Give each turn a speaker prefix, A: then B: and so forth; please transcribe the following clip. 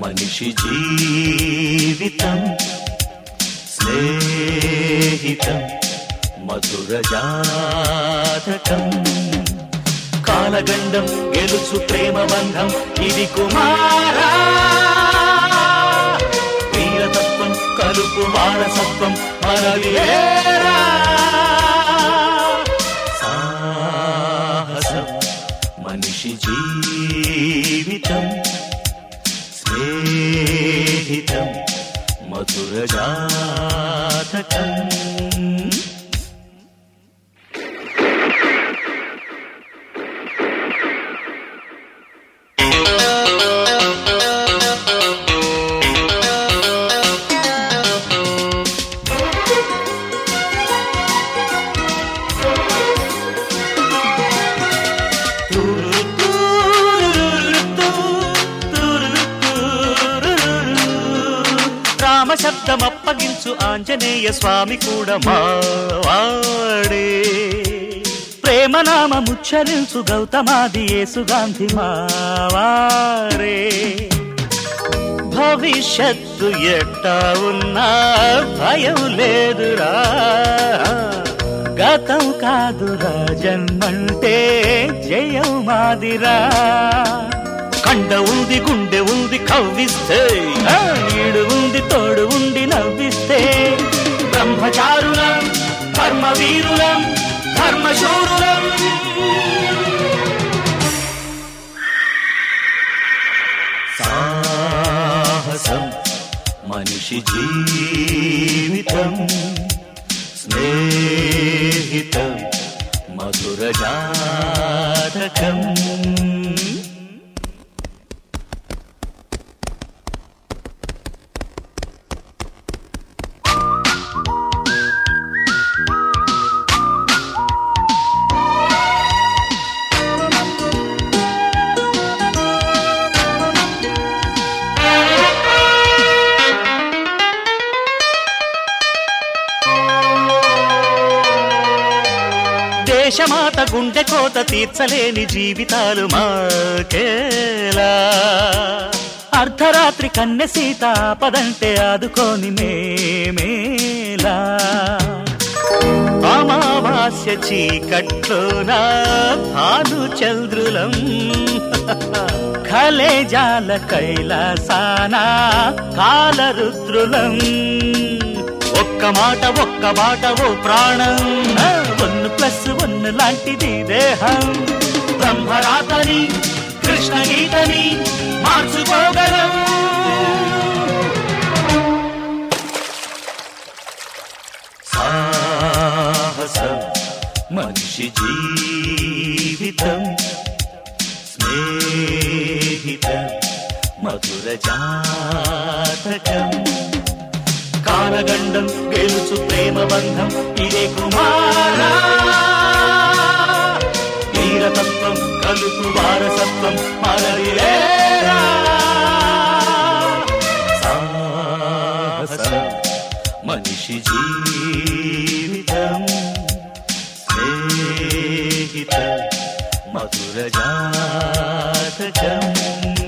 A: మనిషి జీవితం స్నేహితం మధుర జాతకం కాలగండం గెలుచు ప్రేమ బంధం ఇది కుమారా వీరతత్వం కలుపు వారసత్వం మనలేరా సాహసం మనిషి జీవితం స్నేహితం మధుర జాతకం రామ శబ్దం అప్పగించు ఆంజనేయ స్వామి కూడా మావాడే ప్రేమనామ ముచ్చరించు గౌతమాది యేసుగాంధి మావారే భవిష్యత్తు ఎట్టా ఉన్నా భయం లేదురా గతం కాదురా జన్మంటే జయం మాదిరా కండ ఉంది గుండె ఉంది కవ్విస్తే ఆ, నీడు ఉంది తోడు ఉండి నవ్విస్తే బ్రహ్మచారులం ధర్మవీరులం ధర్మశూరులం సాహసం మనిషి జీవితం స్నేహితం మధుర జాతకం దేశమాత గుండె కోత తీర్చలేని జీవితాలు మాకేలా అర్ధరాత్రి కన్నె సీత పదంటే ఆదుకోని మేమేలా అమావాస్య చీకట్లోన భాను చంద్రులం కలేజాల కైలాసాన కాలరుద్రులం ఒక్క మాట ఒక్క మాట ఓ ప్రాణం ఆ, ఒన్ను ప్లస్ ఒన్ను లాంటిది దేహం బ్రహ్మరాతని కృష్ణ గీతని మార్చుకోగలం సాహసం మనిషి జీవితం స్నేహితం మధుర జాతకం కాలగండం గెలుచు ప్రేమ బంధం ఇదే కుమారా వీరతత్వం కలుపు వారసత్వం మనలేరా సాహసం మనిషి జీవితం స్నేహితం మధుర జాతకం